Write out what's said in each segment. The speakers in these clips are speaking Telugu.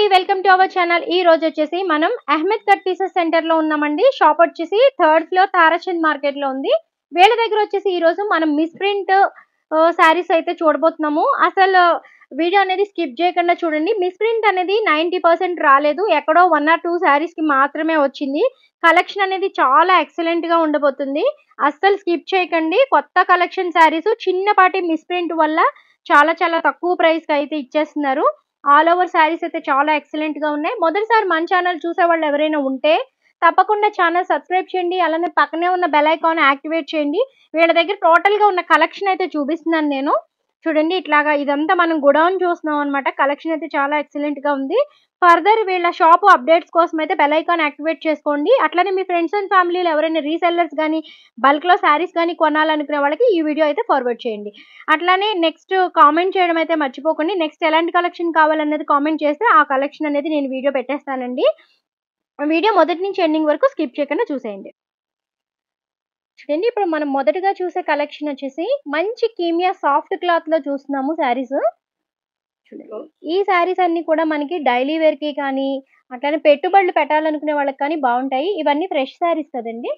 వెల్కమ్ టు అవర్ ఛానల్ ఈ రోజు వచ్చేసి మనం అహ్మద్ కట్ పీసెస్ సెంటర్ లో ఉన్నామండి షాప్ వచ్చేసి థర్డ్ ఫ్లోర్ తారాచంద్ మార్కెట్ లో ఉంది వీళ్ళ దగ్గర వచ్చేసి ఈ రోజు మనం మిస్ ప్రింట్ శారీస్ అయితే చూడబోతున్నాము అసలు వీడియో అనేది స్కిప్ చేయకుండా చూడండి మిస్ ప్రింట్ అనేది నైంటీ పర్సెంట్ రాలేదు ఎక్కడో వన్ ఆర్ టూ శారీస్ కి మాత్రమే వచ్చింది కలెక్షన్ అనేది చాలా ఎక్సలెంట్ గా ఉండబోతుంది అస్సలు స్కిప్ చేయకండి కొత్త కలెక్షన్ శారీస్ చిన్నపాటి మిస్ ప్రింట్ వల్ల చాలా చాలా తక్కువ ప్రైస్ కి అయితే ఇచ్చేస్తున్నారు ఆల్ ఓవర్ శారీస్ అయితే చాలా ఎక్సలెంట్ గా ఉన్నాయి మొదటిసారి మన ఛానల్ చూసే వాళ్ళు ఎవరైనా ఉంటే తప్పకుండా ఛానల్ సబ్స్క్రైబ్ చేయండి అలానే పక్కనే ఉన్న బెల్ ఐకాన్ యాక్టివేట్ చేయండి వీళ్ళ దగ్గర టోటల్ గా ఉన్న కలెక్షన్ అయితే చూపిస్తున్నాను నేను చూడండి ఇట్లాగా ఇదంతా మనం గుడౌన్ చూస్తున్నాం అనమాట కలెక్షన్ అయితే చాలా ఎక్సలెంట్ గా ఉంది ఫర్దర్ వీళ్ళ షాప్ అప్డేట్స్ కోసం అయితే బెల్ ఐకాన్ యాక్టివేట్ చేసుకోండి అట్లనే మీ ఫ్రెండ్స్ అండ్ ఫ్యామిలీలో ఎవరైనా రీసెల్లర్స్ కానీ బల్క్ లో శారీస్ కానీ కొనాలనుకునే వాళ్ళకి ఈ వీడియో అయితే ఫార్వర్డ్ చేయండి అట్లానే నెక్స్ట్ కామెంట్ చేయడం అయితే మర్చిపోకండి నెక్స్ట్ ఎలాంటి కలెక్షన్ కావాలన్నది కామెంట్ చేస్తే ఆ కలెక్షన్ అనేది నేను వీడియో పెట్టేస్తానండి వీడియో మొదటి నుంచి ఎండింగ్ వరకు స్కిప్ చేయకుండా చూసేయండి చూడండి ఇప్పుడు మనం మొదటగా చూసే కలెక్షన్ వచ్చేసి మంచి కీమియా సాఫ్ట్ క్లాత్ లో చూస్తున్నాము శారీస్ చూడండి ఈ శారీస్ అన్ని కూడా మనకి డైలీ వేర్ కి కానీ అట్లానే పెట్టుబడులు పెట్టాలనుకునే వాళ్ళకి కానీ బాగుంటాయి ఇవన్నీ ఫ్రెష్ శారీస్ కదండి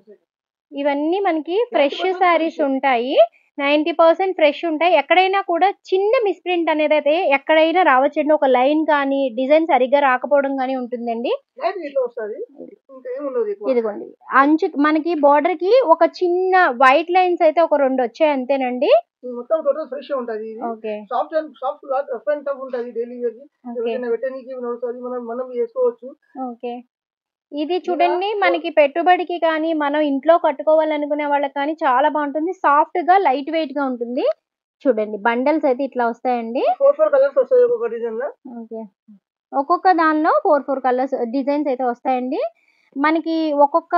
ఇవన్నీ మనకి ఫ్రెష్ శారీస్ ఉంటాయి నైంటీ పర్సెంట్ ఫ్రెష్ ఉంటాయి ఎక్కడైనా కూడా చిన్న మిస్ప్రింట్ అనేది అయితే ఎక్కడైనా రావచ్చండి ఒక లైన్ కానీ డిజైన్ సరిగ్గా రాకపోవడం కానీ ఉంటుందండి లైట్ ఇట్లా వస్తుంది ఇంకా ఏమి ఉండదు ఎక్కువ ఇదిగోండి అంచు మనకి బోర్డర్ కి ఒక చిన్న వైట్ లైన్స్ అయితే ఒక రెండు వచ్చాయి అంతేనండి ఇది మొత్తం టోటల్ ఫ్రెష్ ఉంటది ఇది okay soft and soft cloth rough and tough ఉంటది డైలీ వేర్ కి ఓకే ఎవరైనా పెట్టడానికి నడుస్తుంది మనం మనం వేసుకోవచ్చు ఓకే ఇది చూడండి మనకి పెట్టుబడికి కానీ మనం ఇంట్లో కట్టుకోవాలనుకునే వాళ్ళకి కానీ చాలా బాగుంటుంది సాఫ్ట్ గా లైట్ వెయిట్ గా ఉంటుంది చూడండి బండల్స్ అయితే ఇట్లా వస్తాయండి ఫోర్ ఫోర్ కలర్స్ వస్తాయి ఒక్కొక్క డిజైన్ లో ఓకే ఒక్కొక్క దానిలో ఫోర్ ఫోర్ కలర్స్ డిజైన్స్ అయితే వస్తాయండి మనకి ఒక్కొక్క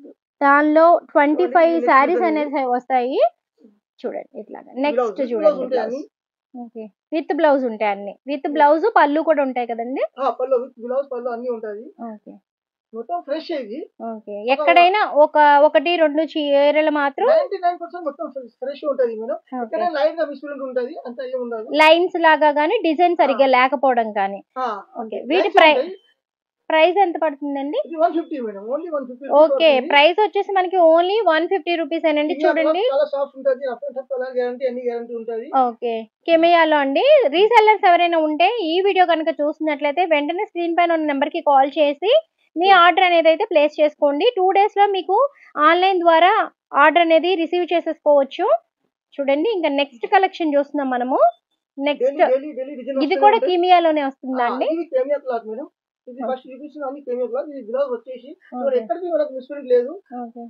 దానిలో ట్వంటీ ఫైవ్ శారీస్ అనేది వస్తాయి చూడండి ఇట్లాగా నెక్స్ట్ Blouse, చూడండి blouse ఉంటాయి అన్ని. ఓకే విత్ బ్లౌజ్ ఉంటాయి అన్ని విత్ బ్లౌజ్ పళ్ళు కూడా ఉంటాయి కదండి ఆ, పళ్ళు విత్ బ్లౌజ్ పళ్ళు అన్ని ఉంటది ఓకే మొత్తం ఫ్రెష్ ఇది ఓకే ఎక్కడైనా ఒక ఒకటి రెండు చీరలు మాత్రం నైన్టీ నైన్ పర్సెంట్ మొత్తం ఫ్రెష్ ఉంటది మేడం ఓకే ఇక్కడ లైట్ గా మిస్ప్రింట్ ఉంటది అంత ఏమి ఉండదు లైన్స్ లాగా కానీ డిజైన్ సరిగ్గా లేకపోవడం కానీ ఆ, ఓకే వీటి lines ప్రై ఉంటాయి. ప్రైస్ ఎంత పడుతుందండి ఇది one fifty madam only one fifty okay price వచ్చేసి మనకి ఓన్లీ వన్ ఫిఫ్టీ రూపీస్ అండి చూడండి చాలా సాఫ్ట్ ఉంటది rough and tough colour guarantee అన్ని గ్యారంటీ ఉంటది ఓకే కెమియాలో అండి రీసెల్లర్స్ ఎవరైనా ఉంటే ఈ వీడియో కనుక చూసినట్లయితే వెంటనే స్క్రీన్ పైన ఉన్న నెంబర్ కి కాల్ చేసి మీ ఆర్డర్ అనేది అయితే ప్లేస్ చేసుకోండి టూ డేస్ లో మీకు ఆన్లైన్ ద్వారా ఆర్డర్ అనేది రిసీవ్ చేసేసుకోవచ్చు చూడండి ఇంకా నెక్స్ట్ కలెక్షన్ చూస్తున్నాం మనము next daily daily daily design ఇది కూడా కిమియాలోనే వస్తుందా అండి ఇది కెమియా క్లాత్ మేడం ఇది ఫస్ట్ చూపిస్తున్న అన్ని కెమియా క్లాత్ ఇది బ్లౌజ్ వచ్చేసి చూడండి ఎక్కడికి మనకు మిస్ప్రింట్ లేదు ఓకే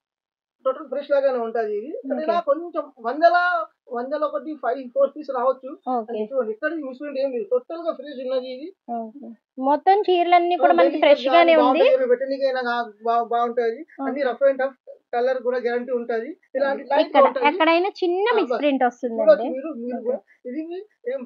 టోటల్ ఫ్రెష్ లాగానే ఉంటది ఇది కానీ Okay. ఇలా కొంచెం వందల వందల ఒకటి ఫైవ్ ఫోర్ పీస్ రావచ్చు ఓకే అది చూడండి ఎక్కడికి మిస్ప్రింట్ ఏం లేదు టోటల్ గా ఫ్రెష్ ఉన్నది ఇది ఓకే మొత్తం చీరలన్నీ కూడా మనకి ఫ్రెష్ గానే ఉంది పెట్టడానికైనా బాగుంటది అన్ని రఫ్ అండ్ టఫ్ కలర్ కూడా గ్యారంటీ ఉంటది ఇలాంటి లైట్ ఇక్కడ ఉంటది ఎక్కడైనా చిన్న ఆ, మిస్ బస్. ప్రింట్ చూడొచ్చు వస్తుందండి మీరు మీరు కూడా ఇది ఏం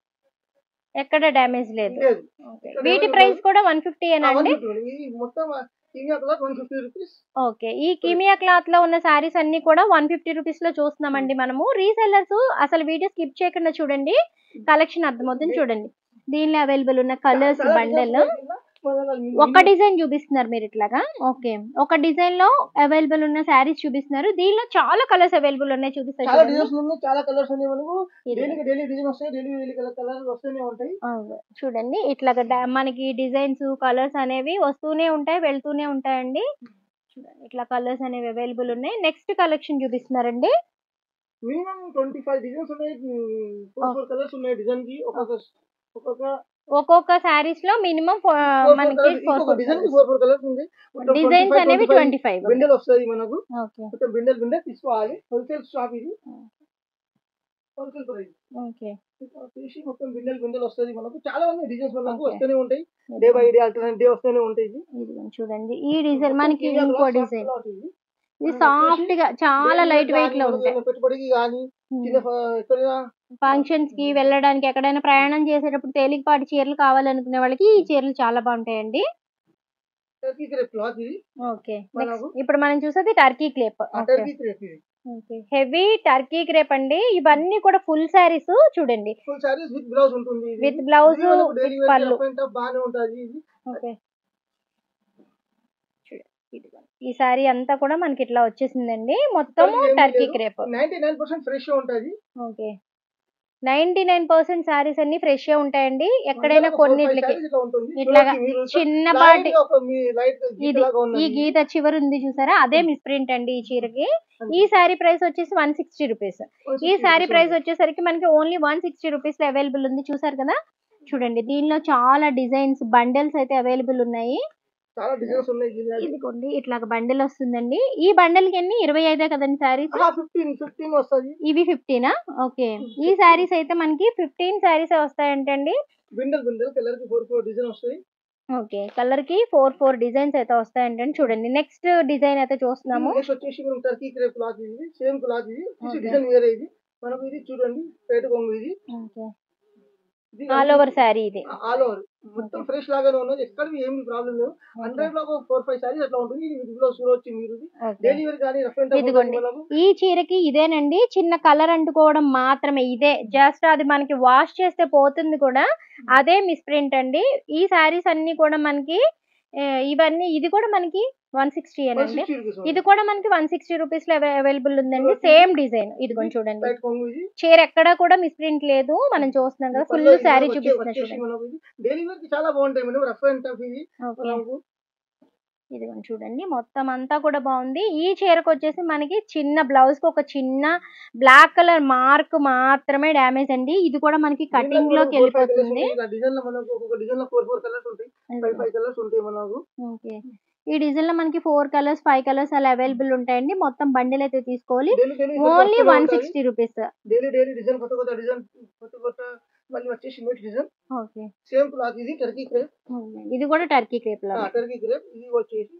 ఎక్కడ డ్యామేజ్ లేదు లేదు ఓకే. ఇక్కడ వీటి ఏమైనా ప్రైస్ కూడా వన్ ఫిఫ్టీ ఆ, అండి 150. ఇది మొత్తం కెమియా cloth one fifty rupees okay ఈ కిమియా క్లాత్ లో ఉన్న సారీస్ అన్ని కూడా వన్ ఫిఫ్టీ రూపీస్ లో చూస్తున్నామండి మనము రీసెల్లర్స్ అసలు వీడియో స్కిప్ చేయకుండా చూడండి కలెక్షన్ అర్థమవుతుంది చూడండి దీనిలో అవైలబుల్ ఉన్న కలర్స్ బండల్ ఒక డిజైన్ చూపిస్తున్నారు మీరు ఇట్లాగా ఓకే ఒక డిజైన్ లో అవైలబుల్ ఉన్న శారీస్ చూపిస్తున్నారు దీనిలో చాలా కలర్స్ అవైలబుల్ ఉన్నాయి చూపిస్తారు చాలా చూడండి. డిజైన్స్ ఉన్నాయి చాలా కలర్స్ ఉన్నాయి మనకు ఇది. డైలీ డైలీ డిజైన్ వస్తాయి డైలీ డైలీ కలర్ కలర్స్ వస్తూనే ఉంటాయి అవును. చూడండి ఇట్లాగా డా- మనకి డిజైన్స్ కలర్స్ అనేవి వస్తూనే ఉంటాయి వెళ్తూనే ఉంటాయండి చూడండి ఇట్లా కలర్స్ అనేవి అవైలబుల్ ఉన్నాయి నెక్స్ట్ కలెక్షన్ చూపిస్తున్నారండి మినిమం ట్వంటీ ఫైవ్ డిజైన్స్ ఉన్నాయి ఫోర్ ఫోర్ కలర్స్ ఉన్నాయి డిజైన్ కి ఒక్కొక్క ఒక్కొక్క ఒక్కొక్క శారీస్ లో మినిమం మనకి ఫోర్ డిజైన్ కి ఫోర్ ఫోర్ కలర్స్ ఉంది డిజైన్స్ అనేవి ట్వంటీ ఫైవ్ బిండెల్ వస్తుంది మనకు ఓకే మొత్తం బిండెల్ బిండెల్ తీసుకోవాలి హోల్సేల్ షాప్ ఇది హోల్సేల్ ప్రైస్ ఓకే తీసి మొత్తం బిండెల్ బిండెల్ వస్తుంది మనకు చాలా ఉన్నాయి డిజైన్స్ మనకు Okay. వస్తూనే ఉంటాయి day by day alternate day వస్తూనే ఉంటాయి ఇది. ఇదిగోండి చూడండి ఈ డిజైన్ మనకి మొత్తం ఇంకో cloth, డిజైన్ cloth ఇది. ఇది మనం సాఫ్ట్ గా చాలా Daily లైట్ wear వెయిట్ లో కానీ, ఉంటాయి మనకు పెట్టుబడికి కానీ చిన్న ఫ- ఎక్కడైనా ఫంక్షన్స్ కి వెళ్ళడానికి ఎక్కడైనా ప్రయాణం చేసేటప్పుడు తేలికపాటి చీరలు కావాలనుకునే వాళ్ళకి ఈ చీరలు చాలా బాగుంటాయండి టర్కీ క్రేప్ క్లాత్ ఇది ఓకే మనకు ఇప్పుడు మనం చూసేది టర్కీ క్లేప్ ఆ టర్కీ క్రేప్ ఇది ఓకే హెవీ టర్కీ క్రేప్ అండి ఇవన్నీ కూడా ఫుల్ శారీస్ చూడండి ఫుల్ సారీస్ విత్ బ్లౌజ్ ఉంటుంది ఇది. విత్ బ్లౌజ్ ఇది మనకు daily విత్ wear కి పళ్ళు rough and tough బాగానే ఉంటుంది ఇది ఓకే ఈ సారీ అంతా కూడా మనకి ఇట్లా వచ్చేసిందండి మొత్తం Turkey crepe ninety nine percent fresh ఉంటుంది okay ninety nine percent saris అన్ని ఫ్రెష్ ఉంటాయండి ఎక్కడైనా కొన్నిట్లకి ఇట్లాగా చిన్నపాటి ఇది ఈ గీత చివరి ఉంది చూసారా అదే మిస్ ప్రింట్ అండి ఈ చీరకి ఈ సారీ ప్రైస్ వచ్చేసి వన్ సిక్స్టీ రూపీస్ ఈ సారీ ప్రైస్ వచ్చేసరికి మనకి ఓన్లీ వన్ సిక్స్టీ రూపీస్ లో అవైలబుల్ ఉంది చూసారు కదా చూడండి దీనిలో చాలా డిజైన్స్ బండిల్స్ అయితే అవైలబుల్ ఉన్నాయి చాలా డిజైన్స్ ఉన్నాయి ఇదిగోండి ఇట్లాగ బండిల్ వస్తుందండి ఈ బండిల్ కి ఎన్ని ఇరవై ఐదే కదండి సారీస్ ఫిఫ్టీన్ ఫిఫ్టీన్ వస్తుంది ఇవి ఫిఫ్టీనా ఓకే ఈ సారీస్ అయితే మనకి ఫిఫ్టీన్ సారీస్ వస్తాయంటండి బిండల్ బిండల్ కలర్ కి ఫోర్ ఫోర్ డిజైన్ వస్తాయి ఓకే కలర్ కి ఫోర్ ఫోర్ డిజైన్స్ అయితే వస్తాయంటండి చూడండి నెక్స్ట్ డిజైన్ అయితే చూస్తున్నాము నెక్స్ట్ వచ్చేసి మనం టర్కీ క్రేప్ క్లాత్ ఇది సేమ్ క్లాత్ ఇది Okay. డిజైన్ వేరే ఇది మనకు ఇది చూడండి పేట కొంగు ఇది ఇది ఆల్ ఓవర్ శారీ ఇది ఆల్ ఓవర్ మొత్తం ఫ్రెష్ లాగానే ఉన్నది ఎక్కడ ఏమి ప్రాబ్లం లేదు హండ్రెడ్ లో ఒక ఫోర్ ఫైవ్ సారీస్ అట్లా ఉంటుంది ఇది ఇందులో చూడొచ్చు మీరు ఓకే డైలీ వేర్ కానీ రఫ్ అండ్ ఇదిగోండి. ఈ చీరకి ఇదేనండి చిన్న కలర్ అంటుకోవడం మాత్రమే ఇదే జస్ట్ అది మనకి వాష్ చేస్తే పోతుంది కూడా అదే మిస్ ప్రింట్ అండి ఈ శారీస్ అన్ని కూడా మనకి ఏ, ఇవన్నీ ఇది కూడా మనకి వన్ సిక్స్టీ అండి ఇది కూడా మనకి వన్ సిక్స్టీ రూపీస్ లో అవైలబుల్ ఉందండి సేమ్ డిజైన్ ఇదిగోండి చూడండి లైట్ కొంగు ఇది చీర ఎక్కడా కూడా మిస్ ప్రింట్ లేదు మనం చూస్తున్నాం కదా ఫుల్ శారీ చూపిస్తున్నా వచ్చేసి చూడండి మనకు ఇది డైలీ వేర్ కి చాలా బాగుంటాయి మేడం రఫ్ అండ్ టఫ్ ఇది ఓకే మనకు ఇదిగోండి చూడండి మొత్తం అంతా కూడా బాగుంది ఈ చీరకు వచ్చేసి మనకి చిన్న బ్లౌజ్ కి ఒక చిన్న బ్లాక్ కలర్ మార్క్ మాత్రమే డ్యామేజ్ అండి ఇది కూడా మనకి కటింగ్ లోకి వెళ్ళిపోతుంది డిజైన్ లో మనకు ఒక్కొక్క డిజైన్ లో ఫోర్ ఫోర్ కలర్స్ ఉంటాయి ఫైవ్ ఫైవ్ కలర్స్ ఉంటాయి మనకు ఓకే ఈ డిజైన్ లో మనకి ఫోర్ కలర్స్ ఫైవ్ కలర్స్ అలా అవైలబుల్ ఉంటాయండి మొత్తం బండిల్ అయితే తీసుకోవాలి daily daily only one sixty rupees daily daily design కొత్త కొత్త డిజైన్ కొత్త కొత్త మళ్ళీ వచ్చేసి next design okay same cloth ఇది టర్కీ క్రేప్ ఇది కూడా టర్కీ క్రేప్ లో టర్కీ క్రేప్ ఇది వచ్చేసి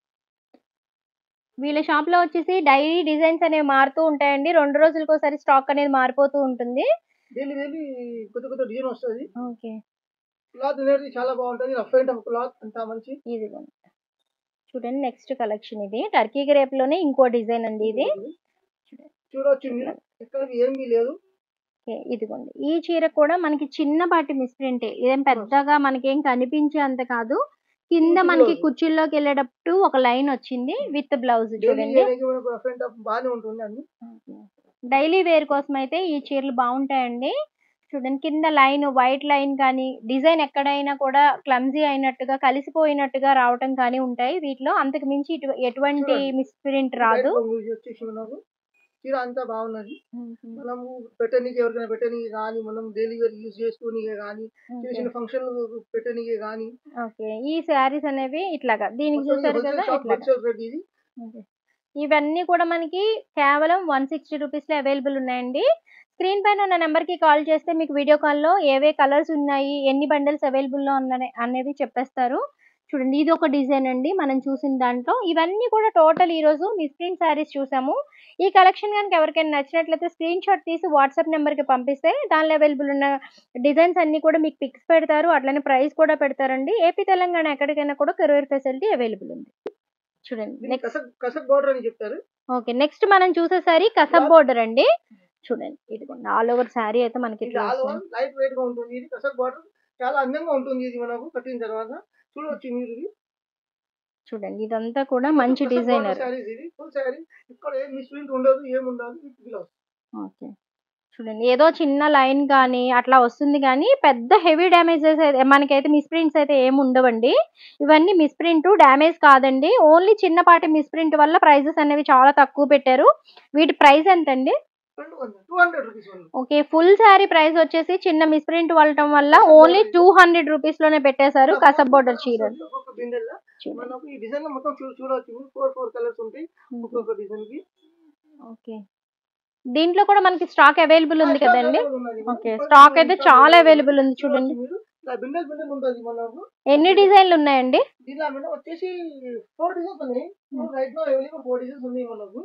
వీళ్ళ షాప్ లో వచ్చేసి డైలీ డిజైన్స్ అనేవి మారుతూ ఉంటాయండి రెండు రోజులకు ఒకసారి స్టాక్ అనేది మారిపోతూ ఉంటుంది డైలీ డైలీ కొత్త కొత్త డిజైన్ వస్తుంది ఓకే క్లాత్ అనేది చాలా బాగుంటుంది రఫ్ అండ్ టఫ్ క్లాత్ అంతా మంచి ఇదిగోండి చూడండి నెక్స్ట్ కలెక్షన్ ఇది టర్కీ గ్రేప్ లోనే ఇంకో డిజైన్ అండి ఇది చూడొచ్చు మీరు ఎక్కడ ఏమీ లేదు ఓకే, ఇదిగోండి ఈ చీర కూడా మనకి చిన్నపాటి మిస్ప్రింట్ ఇదేం పెద్దగా మనకి ఏం కనిపించే అంత కాదు కింద కుర్చీలో మనకి ఉంది. కుర్చీల్లోకి వెళ్ళేటప్పుడు ఒక లైన్ వచ్చింది విత్ బ్లౌజ్ డైలీ చూడండి రఫ్ అండ్ టఫ్ బాగానే ఉంటుంది అన్ని డైలీ వేర్ కోసం అయితే ఈ చీరలు బాగుంటాయండి చూడండి కింద లైన్ వైట్ లైన్ కానీ డిజైన్ ఎక్కడైనా కూడా క్లమ్జీ అయినట్టుగా కలిసిపోయినట్టుగా రావటం కానీ ఉంటాయి వీటిలో అంతకు మించి ఇటు- ఎటువంటి చూడండి. మిస్ప్రింట్ రాదు ఇది వచ్చేసి మనకు చీర అంతా బాగున్నది మనము పెట్టనీకి ఎవరికైనా పెట్టనీకి కానీ మనం డైలీ వేర్ యూజ్ చేసుకోనీకే కానీ చిన్న చిన్న ఫంక్షన్ పెట్టనీకే కానీ ఓకే ఈ శారీస్ అనేవి ఇట్లాగా దీనికి చూసారు కదా ఇట్లాగా హోల్సేల్ రేట్ ఇది ఓకే. ఇవన్నీ కూడా మనకి కేవలం వన్ సిక్స్టీ రూపీస్ లో అవైలబుల్ ఉన్నాయండి స్క్రీన్ పైన ఉన్న నెంబర్ కి కాల్ చేస్తే మీకు వీడియో కాల్లో ఏవే కలర్స్ ఉన్నాయి ఎన్ని బండిల్స్ అవైలబుల్ లో ఉన్నాయి అనేవి చెప్పేస్తారు చూడండి ఇది ఒక డిజైన్ అండి మనం చూసిన దాంట్లో ఇవన్నీ కూడా టోటల్ ఈ రోజు మిస్ప్రింట్ శారీస్ చూసాము ఈ కలెక్షన్ కనుక ఎవరికైనా నచ్చినట్లయితే స్క్రీన్ షాట్ తీసి వాట్సాప్ నెంబర్ కి పంపిస్తే దానిలో అవైలబుల్ ఉన్న డిజైన్స్ అన్ని కూడా మీకు పిక్స్ పెడతారు అట్లనే ప్రైస్ కూడా పెడతారండి ఏపీ తెలంగాణ ఎక్కడికైనా కూడా కొరియర్ ఫెసిలిటీ అవైలబుల్ ఉంది చూడండి దీన్ని నెక్స్ట్ కసక్ కసక్ బార్డర్ అని చెప్తారు ఓకే నెక్స్ట్ మనం చూసే సారీ కసబ్ బోర్డర్ అండి చూడండి ఇదిగోండి ఆల్ ఓవర్ శారీ అయితే మనకి ఇది ఇట్లా ఆల్ వస్తుంది. ఓవర్ లైట్ వెయిట్ గా ఉంటుంది ఇది కసక్ బార్డర్ చాలా అందంగా ఉంటుంది ఇది మనకు కట్టిన తర్వాత చూడవచ్చు మీరు ఇది చూడండి ఇదంతా కూడా మంచి డిజైనర్ సారీస్ ఇది ఫుల్ సారీ ఇక్కడ ఏం మిస్ప్రింట్ ఉండదు ఏం ఉండదు విత్ బ్లౌజ్ ఓకే చూడండి ఏదో చిన్న లైన్ కానీ అట్లా వస్తుంది కానీ పెద్ద హెవీ డ్యామేజెస్ మనకైతే మిస్ప్రింట్స్ అయితే ఏమి ఉండవండి ఇవన్నీ మిస్ప్రింట్ డ్యామేజ్ కాదండి ఓన్లీ చిన్నపాటి మిస్ప్రింట్ వల్ల ప్రైజెస్ అనేవి చాలా తక్కువ పెట్టారు వీటి ప్రైస్ ఎంతండి టూ హండ్రెడ్ రూపీస్ ఉంది ఓకే ఫుల్ శారీ ప్రైస్ వచ్చేసి చిన్న మిస్ప్రింట్ వల్లటం వల్ల ఓన్లీ టూ హండ్రెడ్ రూపీస్ లోనే పెట్టేశారు కసబ్ బోర్డర్ చీర ఒక్కొక్క బిందెల్లో చూడండి మనకు ఈ డిజైన్ లో మొత్తం చూ- చూడవచ్చు ఫోర్ ఫోర్ కలర్స్ ఉంటాయి ఒక్కొక్క డిజైన్ కి ఓకే దీంట్లో కూడా మనకి స్టాక్ అవైలబుల్ ఉంది ఆ, stock కదండి available ఉన్నది. ఓకే మనకు స్టాక్ అయితే stock చాలా available అవైలబుల్ ఉంది చూడొచ్చు చూడండి మీరు ఇలా బిండెల్ బిండెల్ ఉంటుంది మనకు ఎన్ని డిజైన్లు ఉన్నాయండి దీనిలో మేడం వచ్చేసి ఫోర్ డిజైన్స్ ఉన్నాయి right no available four designs ఉన్నాయి మనకు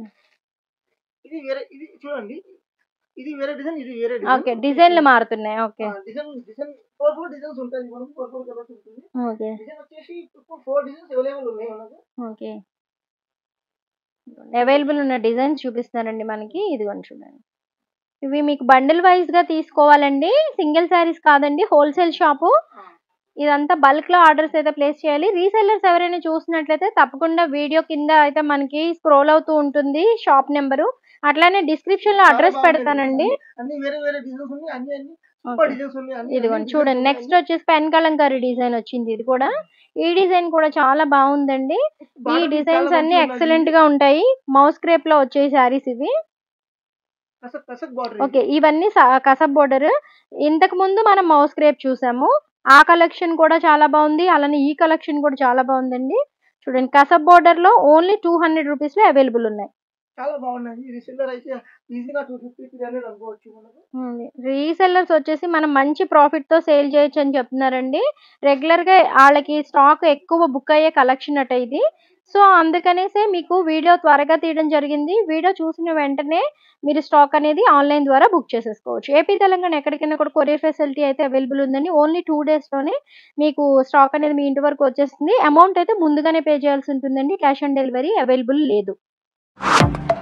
ఇది వేరే ఇది చూడండి ఇది వేరే డిజైన్ ఇది వేరే ఓకే డిజైన్లు మారుతున్నాయి okay design design four four designs ఉంటాయి మనకు ఫోర్ ఫోర్ కలర్స్ ఉంటుంది ఓకే డిజైన్ వచ్చేసి ఫోర్ డిజైన్స్ అవైలబుల్ ఉన్నాయి మనకు ఓకే అవైలబుల్ ఉన్న డిజైన్స్ చూపిస్తున్నారండి మనకి ఇదిగోండి చూడండి ఇవి మీకు బండిల్ వైజ్ గా తీసుకోవాలండి సింగిల్ శారీస్ కాదండి హోల్సేల్ షాపు ఇదంతా బల్క్ లో ఆర్డర్స్ అయితే ప్లేస్ చేయాలి రీసెల్లర్స్ ఎవరైనా చూసినట్లయితే తప్పకుండా వీడియో కింద అయితే మనకి స్క్రోల్ అవుతూ ఉంటుంది షాప్ నెంబరు అట్లానే డిస్క్రిప్షన్ లో అడ్రస్ చాలా బాగుంటాయి పెడతానండి designs. అన్ని వేరే వేరే డిజైన్స్ ఉన్నాయి అన్ని అన్ని సూపర్ డిజైన్స్ ఉన్నాయి అన్ని ఇదిగోండి అన్ని చూడండి designs నెక్స్ట్ ఉన్నాయి. వచ్చేసి పెన్ కలంకారీ డిజైన్ వచ్చింది ఇది కూడా ఈ డిజైన్ కూడా చాలా బాగుందండి ఈ Border కూడా డిజైన్స్ చాలా అన్ని మంచిగా ఎక్సలెంట్ ఉన్నది. గా ఉంటాయి మౌస్ క్రేప్ లో వచ్చే శారీస్ ఇవి కసక్ కసక్ బార్డర్ ఓకే ఇవన్నీ స- కసబ్ బోర్డర్ ఇంతకు ముందు మనం మౌస్ క్రేప్ చూసాము ఆ కలెక్షన్ కూడా చాలా బాగుంది అలానే ఈ కలెక్షన్ కూడా చాలా బాగుందండి చూడండి కసబ్ బోర్డర్ లో ఓన్లీ టూ హండ్రెడ్ రూపీస్ లో అవైలబుల్ ఉన్నాయి చాలా బాగున్నాయి ఇది సిల్లర్ అయితే ఈజీగా టూ ఫిఫ్టీ త్రీ హండ్రెడ్ అనుకోవచ్చు మనకు రీసెల్లర్స్ వచ్చేసి మనం మంచి ప్రాఫిట్ తో సేల్ చేయొచ్చు అని చెప్తున్నారండి రెగ్యులర్ గా వాళ్ళకి స్టాక్ ఎక్కువ బుక్ అయ్యే కలెక్షన్ అట ఇది సో అందుకనేసే మీకు వీడియో త్వరగా తీయడం జరిగింది వీడియో చూసిన వెంటనే మీరు స్టాక్ అనేది ఆన్లైన్ ద్వారా బుక్ చేసేసుకోవచ్చు ఏపీ తెలంగాణ ఎక్కడికైనా కూడా కొరియర్ ఫెసిలిటీ అయితే అవైలబుల్ ఉందండి ఓన్లీ టూ లోనే మీకు స్టాక్ అనేది మీ ఇంటి వరకు వచ్చేస్తుంది అమౌంట్ అయితే ముందుగానే పే చేయాల్సి ఉంటుందండి క్యాష్ ఆన్ డెలివరీ అవైలబుల్ లేదు